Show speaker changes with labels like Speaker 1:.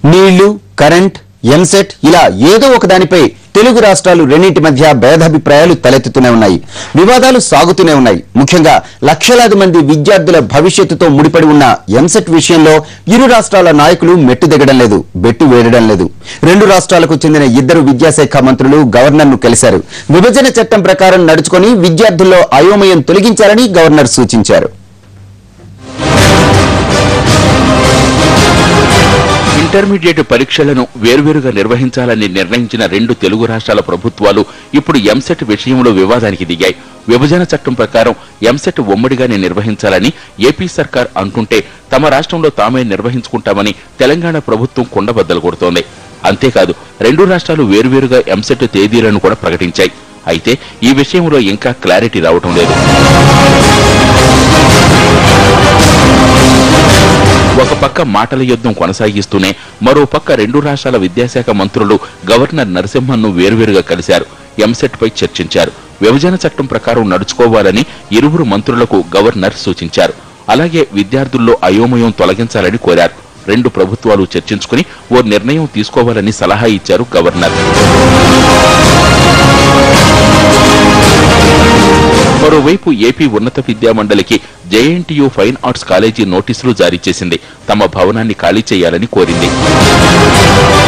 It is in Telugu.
Speaker 1: నీళ్లు కరెంట్ ఎంసెట్ ఇలా ఏదో ఒక దానిపై తెలుగు రాష్ట్రాలు రెండింటి మధ్య భేదాభిప్రాయాలు తలెత్తుతూనే ఉన్నాయి వివాదాలు సాగుతూనే ఉన్నాయి ముఖ్యంగా లక్షలాది మంది విద్యార్థుల భవిష్యత్తుతో ముడిపడి ఉన్న ఎంసెట్ విషయంలో ఇరు రాష్ట్రాల నాయకులు మెట్టు దిగడం లేదు బెట్టు వేయడం లేదు రెండు రాష్ట్రాలకు చెందిన ఇద్దరు విద్యాశాఖ మంత్రులు గవర్నర్ ను కలిశారు విభజన చట్టం ప్రకారం నడుచుకొని విద్యార్థుల్లో అయోమయం తొలగించాలని గవర్నర్ సూచించారు
Speaker 2: ఇంటర్మీడియట్ పరీక్షలను వేర్వేరుగా నిర్వహించాలని నిర్ణయించిన రెండు తెలుగు రాష్ట్రాల ప్రభుత్వాలు ఇప్పుడు ఎంసెట్ విషయంలో వివాదానికి దిగాయి విభజన చట్టం ప్రకారం ఎంసెట్ ఉమ్మడిగానే నిర్వహించాలని ఏపీ సర్కార్ అంటుంటే తమ రాష్ట్రంలో తామే నిర్వహించుకుంటామని తెలంగాణ ప్రభుత్వం కుండబద్దలు కొడుతోంది అంతేకాదు రెండు రాష్ట్రాలు వేర్వేరుగా ఎంసెట్ తేదీలను కూడా ప్రకటించాయి అయితే ఈ విషయంలో ఇంకా క్లారిటీ రావటం లేదు ఒక పక్క మాటల యుద్ధం కొనసాగిస్తూనే మరో పక్క రెండు రాష్ట్రాల విద్యాశాఖ మంత్రులు గవర్నర్ నరసింహన్ను వేర్వేరుగా కలిశారు ఎంసెట్ పై చర్చించారు విభజన చట్టం ప్రకారం నడుచుకోవాలని ఇరువురు మంత్రులకు గవర్నర్ సూచించారు అలాగే విద్యార్థుల్లో అయోమయం తొలగించాలని కోరారు రెండు ప్రభుత్వాలు చర్చించుకుని ఓ నిర్ణయం తీసుకోవాలని సలహా ఇచ్చారు గవర్నర్ మరోవైపు ఏపీ ఉన్నత విద్యా మండలికి జేఎన్టీయూ ఫైన్ ఆర్ట్స్ కాలేజీ నోటీసులు జారీ చేసింది తమ భవనాన్ని ఖాళీ చేయాలని కోరింది